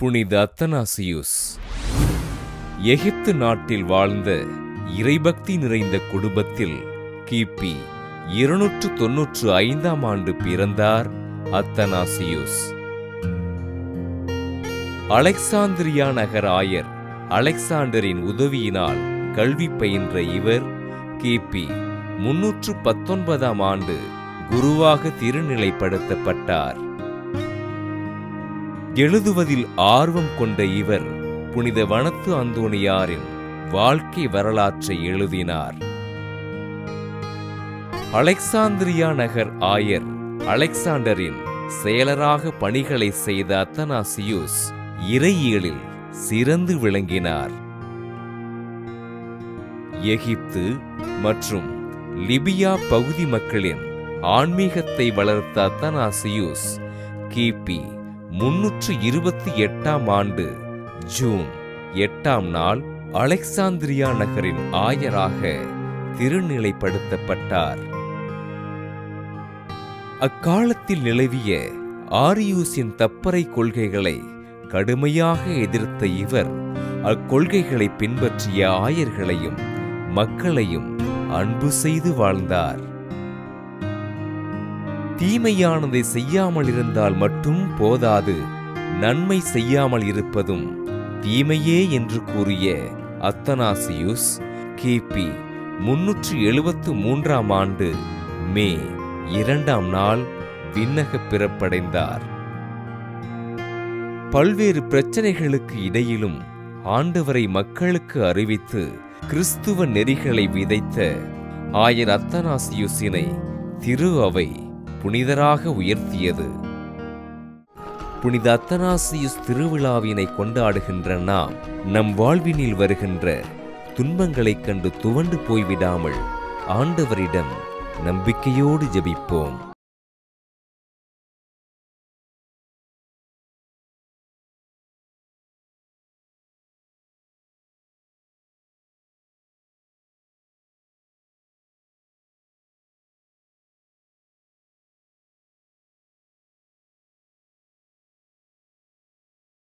புனித அத்தனாசியுஸ் எகிப்து நாட்டில் வாழ்ந்த இறைபக்தி நிறைந்த குடும்பத்தில் கிபி இருநூற்று தொன்னூற்று ஐந்தாம் ஆண்டு பிறந்தார் அத்தனாசியுஸ் அலெக்சாந்திரியா நகர் ஆயர் அலெக்சாண்டரின் உதவியினால் கல்வி பயின்ற இவர் கிபி முன்னூற்று பத்தொன்பதாம் ஆண்டு குருவாக திருநிலைப்படுத்தப்பட்டார் எழுதுவதில் ஆர்வம் கொண்ட இவர் புனித வனத்து அந்தோணியாரின் வாழ்க்கை வரலாற்றை எழுதினார் அலெக்சாந்திரியா நகர் ஆயர் அலெக்சாண்டரின் செயலராக பணிகளை செய்த அத்தனாசியுஸ் இறையியலில் சிறந்து விளங்கினார் எகிப்து மற்றும் லிபியா பகுதி மக்களின் ஆன்மீகத்தை வளர்த்த அத்தனாசியுஸ் கிபி முன்னூற்று இருபத்தி எட்டாம் ஆண்டு ஜூன் எட்டாம் நாள் அலெக்சாந்திரியா நகரின் ஆயராக திருநிலைப்படுத்தப்பட்டார் அக்காலத்தில் நிலவிய ஆரியூஸின் தப்பறை கொள்கைகளை கடுமையாக எதிர்த்த இவர் அக்கொள்கைகளை பின்பற்றிய ஆயர்களையும் மக்களையும் அன்பு செய்து வாழ்ந்தார் தீமையானதை செய்யாமல் இருந்தால் மட்டும் போதாது நன்மை செய்யாமல் இருப்பதும் தீமையே என்று கூறிய அத்தனாசியுஸ் கிபி முன்னூற்று எழுபத்து மூன்றாம் ஆண்டு மே இரண்டாம் நாள் விண்ணக பிறப்படைந்தார் பல்வேறு பிரச்சனைகளுக்கு இடையிலும் ஆண்டவரை மக்களுக்கு அறிவித்து கிறிஸ்துவ நெறிகளை விதைத்த ஆயர் அத்தனாசியுசினை திரு அவை புனிதராக உயர்த்தியது புனித அத்தனாசியுஸ் திருவிழாவினை கொண்டாடுகின்ற நாம் நம் வாழ்வினில் வருகின்ற துன்பங்களைக் கண்டு துவண்டு போய்விடாமல் ஆண்டவரிடம் நம்பிக்கையோடு ஜெபிப்போம்